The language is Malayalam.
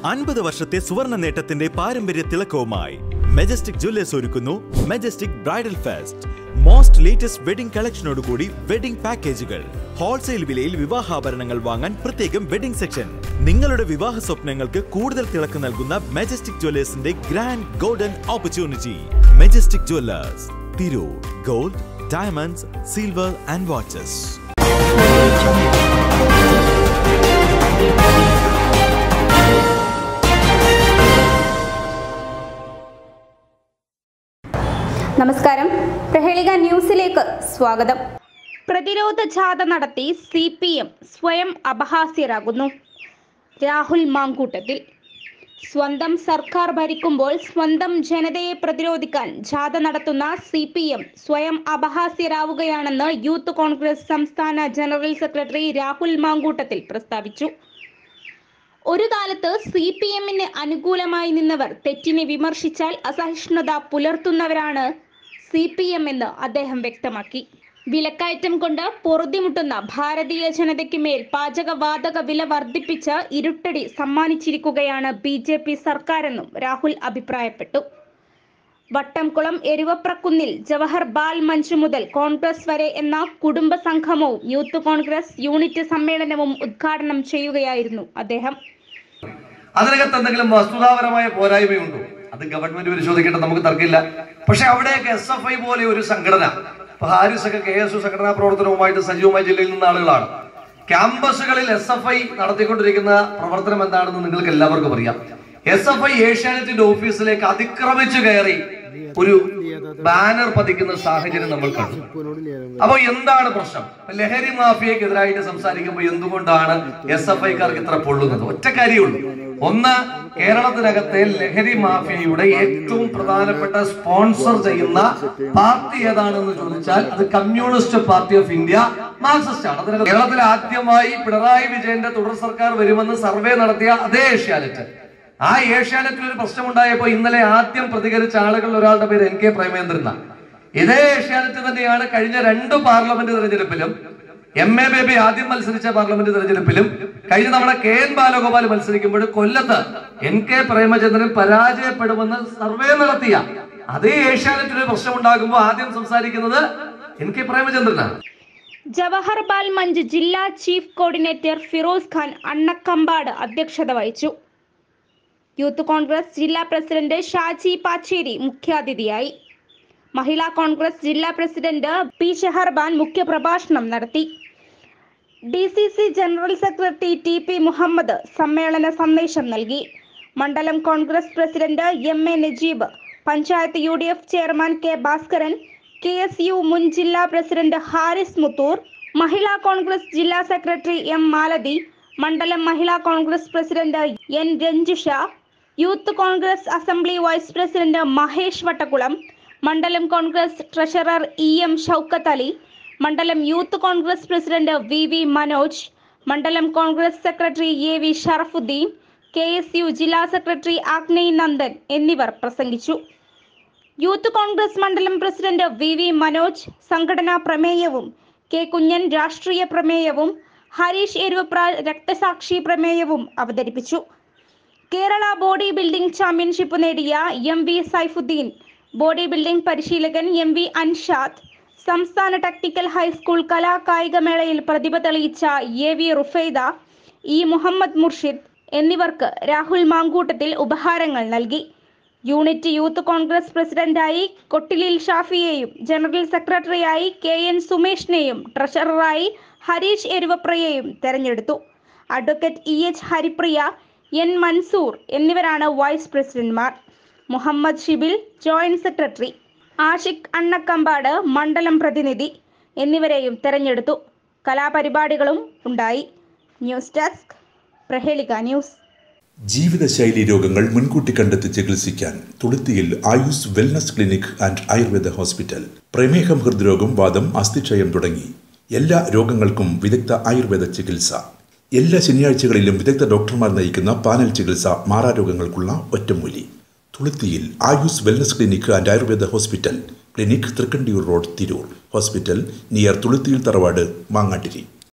അൻപത് വർഷത്തെ സുവർണ നേട്ടത്തിന്റെ പാരമ്പര്യ തിളക്കവുമായി മെജസ്റ്റിക് ജ്വല്ലേഴ്സ് ഒരുക്കുന്നു Majestic bridal fest most latest wedding കളക്ഷനോടുകൂടി വെഡിംഗ് പാക്കേജുകൾ ഹോൾസെയിൽ വിലയിൽ വിവാഹാഭരണങ്ങൾ വാങ്ങാൻ പ്രത്യേകം വെഡിംഗ് സെക്ഷൻ നിങ്ങളുടെ വിവാഹ സ്വപ്നങ്ങൾക്ക് കൂടുതൽ തിളക്കം നൽകുന്ന മെജസ്റ്റിക് ജ്വല്ലേഴ്സിന്റെ grand golden opportunity Majestic Jewellers Tirur gold diamonds silver and watches നമസ്കാരം പ്രഹേളിക ന്യൂസിലേക്ക് സ്വാഗതം പ്രതിരോധ ജാഥ നടത്തി സി പി എം സ്വയം അപഹാസ്യരാകുന്നു രാഹുൽ മാങ്കൂട്ടത്തിൽ സ്വന്തം സർക്കാർ ഭരിക്കുമ്പോൾ സ്വന്തം ജനതയെ പ്രതിരോധിക്കാൻ ജാഥ നടത്തുന്ന സി പി എം സ്വയം അപഹാസ്യരാവുകയാണെന്ന് യൂത്ത് കോൺഗ്രസ് സംസ്ഥാന ജനറൽ സെക്രട്ടറി രാഹുൽ മാങ്കൂട്ടത്തിൽ പ്രസ്താവിച്ചു ഒരു കാലത്ത് സി പി എമ്മിന് അനുകൂലമായി നിന്നവർ തെറ്റിനെ വിമർശിച്ചാൽ അസഹിഷ്ണുത പുലർത്തുന്നവരാണ് സി പി എം എന്ന് അദ്ദേഹം വ്യക്തമാക്കി വിലക്കയറ്റം കൊണ്ട് പൊറുതിമുട്ടുന്ന ഭാരതീയ ജനതയ്ക്ക് മേൽ പാചകവാതക വില വർദ്ധിപ്പിച്ച് ഇരുട്ടടി സമ്മാനിച്ചിരിക്കുകയാണ് ബി ജെ പി സർക്കാരെന്നും രാഹുൽ അഭിപ്രായപ്പെട്ടു വട്ടംകുളം എരുവപ്രക്കുന്നിൽ ജവഹർ ബാൽ മഞ്ച് മുതൽ കോൺഗ്രസ് വരെ എന്ന കുടുംബ സംഗമവും യൂത്ത് കോൺഗ്രസ് യൂണിറ്റ് സമ്മേളനവും ഉദ്ഘാടനം ചെയ്യുകയായിരുന്നു അദ്ദേഹം അതിനകത്ത് എന്തെങ്കിലും വസ്തുതാപരമായ പോരായ്മയുണ്ടോ അത് ഗവൺമെന്റ് പരിശോധിക്കട്ടെ നമുക്ക് തർക്കമില്ല പക്ഷെ അവിടെയൊക്കെ എസ് എഫ് ഐ പോലെ ഒരു സംഘടന ഇപ്പൊ ഹാരിസ് ഒക്കെ കെ എസ് യു സംഘടനാ പ്രവർത്തനവുമായിട്ട് സജീവമായ ജില്ലയിൽ നിന്ന ആളുകളാണ് ക്യാമ്പസുകളിൽ എസ് എഫ് ഐ നടത്തിക്കൊണ്ടിരിക്കുന്ന പ്രവർത്തനം എന്താണെന്ന് നിങ്ങൾക്ക് എല്ലാവർക്കും അറിയാം എസ് എഫ് ഐ ഏഷ്യാനെറ്റിന്റെ ഓഫീസിലേക്ക് അതിക്രമിച്ചു കയറി ഒരു ബാനർ പതിക്കുന്ന സാഹചര്യം നമ്മൾ കണ്ടു അപ്പൊ എന്താണ് പ്രശ്നം ലഹരി മാഫിയക്കെതിരായിട്ട് സംസാരിക്കുമ്പോൾ എന്തുകൊണ്ടാണ് എസ് എഫ് ഐക്കാർക്ക് ഇത്ര പൊള്ളുന്നത് ഒറ്റ കാര്യമുള്ളൂ ഒന്ന് കേരളത്തിനകത്തെ ലഹരി മാഫിയയുടെ ഏറ്റവും പ്രധാനപ്പെട്ട സ്പോൺസർ ചെയ്യുന്ന പാർട്ടി ഏതാണെന്ന് ചോദിച്ചാൽ അത് Communist Party of India Marxist ആണ് അതിനകത്ത് കേരളത്തിൽ ആദ്യമായി പിണറായി വിജയന്റെ തുടർ സർക്കാർ വരുമെന്ന് സർവേ നടത്തിയ അതേ ഏഷ്യാനെറ്റ് ആ ഏഷ്യാനെറ്റിൽ ഒരു പ്രശ്നമുണ്ടായപ്പോൾ ഇന്നലെ ആദ്യം പ്രതികരിച്ച ആളുകളിൽ ഒരാളുടെ പേര് എൻ കെ പ്രേമേന്ദ്രൻ ഇതേ ഏഷ്യാനെറ്റ് തന്നെയാണ് കഴിഞ്ഞ രണ്ട് പാർലമെന്റ് തെരഞ്ഞെടുപ്പിലും എം എ ബേബി ആദ്യം മത്സരിച്ച പാർലമെന്റ് തെരഞ്ഞെടുപ്പിലും കഴിഞ്ഞ തവണ കെ എൻ ബാലഗോപാൽ മത്സരിക്കുമ്പോൾ കൊല്ലത്ത് എൻ കെ പ്രേമചന്ദ്രൻ പരാജയപ്പെടുമെന്ന് സർവേ നടത്തിയ അതേ ഏഷ്യാനെറ്റിൽ ഒരു പ്രശ്നമുണ്ടാകുമ്പോൾ ആദ്യം സംസാരിക്കുന്നത് എൻ കെ പ്രേമചന്ദ്രനാണ് ജവഹർ ബാൽ മഞ്ച് ജില്ലാ ചീഫ് കോർഡിനേറ്റർ ഫിറോസ് ഖാൻ അണ്ണക്കമ്പാട് അധ്യക്ഷത വഹിച്ചു യൂത്ത് കോൺഗ്രസ് ജില്ലാ പ്രസിഡന്റ് ഷാജി പാച്ചേരി മുഖ്യാതിഥിയായി മഹിളാ കോൺഗ്രസ് ജില്ലാ പ്രസിഡന്റ് പി ഷെഹർബാൻ മുഖ്യപ്രഭാഷണം നടത്തി D C C general secretary T P Muhammad സമ്മേളന സന്ദേശം നൽകി മണ്ഡലം Congress president M A Najeeb panchayat U D F chairman K Bhaskaran K S U മുൻ ജില്ലാ പ്രസിഡന്റ് ഹാരിസ് മുത്തൂർ മഹിളാ കോൺഗ്രസ് ജില്ലാ സെക്രട്ടറി എം മാലതി മണ്ഡലം Mahila Congress president N Ranjusha youth Congress assembly vice president Mahesh Vattakkulam മണ്ഡലം Congress treasurer E M Shoukath Ali മണ്ഡലം youth Congress president V V Manoj മണ്ഡലം Congress secretary A V Sharafuddeen K S U ജില്ലാ സെക്രട്ടറി ആഗ്നേയ് നന്ദൻ എന്നിവർ പ്രസംഗിച്ചു യൂത്ത് കോൺഗ്രസ് മണ്ഡലം പ്രസിഡന്റ് വി വി മനോജ് സംഘടനാ പ്രമേയവും കെ കുഞ്ഞൻ രാഷ്ട്രീയ പ്രമേയവും ഹരീഷ് എരുവപ്ര രക്തസാക്ഷി പ്രമേയവും അവതരിപ്പിച്ചു കേരള ബോഡി ബിൽഡിംഗ് ചാമ്പ്യൻഷിപ്പ് നേടിയ M V Saifuddeen bodybuilding പരിശീലകൻ എം വി അൻഷാദ് സംസ്ഥാന ടെക്നിക്കൽ ഹൈസ്കൂൾ കലാ കായിക മേളയിൽ പ്രതിഭ തെളിയിച്ച A V Rufaida E Muhammad Murshid എന്നിവർക്ക് രാഹുൽ മാങ്കൂട്ടത്തിൽ ഉപഹാരങ്ങൾ നൽകി യൂണിറ്റ് യൂത്ത് കോൺഗ്രസ് പ്രസിഡന്റായി കൊട്ടിലിൽ ഷാഫിയെയും ജനറൽ സെക്രട്ടറിയായി കെ എൻ സുമേഷിനെയും ട്രഷററായി ഹരീഷ് എരുവപ്രയെയും തെരഞ്ഞെടുത്തു advocate E H Haripriya N Mansoor എന്നിവരാണ് വൈസ് പ്രസിഡന്റ്മാർ മുഹമ്മദ് ഷിബിൽ ജോയിന്റ് സെക്രട്ടറി ആഷിഖ് അണ്ണക്കമ്പാട് മണ്ഡലം പ്രതിനിധി എന്നിവരെയും തെരഞ്ഞെടുത്തു കലാപരിപാടികളും ഉണ്ടായി ന്യൂസ് ഡെസ്ക് പ്രഹേളിക ന്യൂസ് ജീവിതശൈലി രോഗങ്ങൾ മുൻകൂട്ടി കണ്ടെത്തി ചികിത്സിക്കാൻ തുളുത്തിയിൽ Ayus wellness clinic and Ayurveda hospital പ്രമേഹം ഹൃദ്രോഗം വാദം അസ്ഥിക്ഷയം തുടങ്ങി എല്ലാ രോഗങ്ങൾക്കും വിദഗ്ധ ആയുർവേദ ചികിത്സ എല്ലാ ശനിയാഴ്ചകളിലും വിദഗ്ധ ഡോക്ടർമാർ നയിക്കുന്ന പാനൽ ചികിത്സ മാറാരോഗങ്ങൾക്കുള്ള ഒറ്റമൂലി തുളുത്തിയിൽ Ayus wellness clinic and Ayurveda hospital clinic Thrikkandiyur road Tirur hospital near തുളുത്തിയിൽ തറവാട് മാങ്ങാട്ടിരി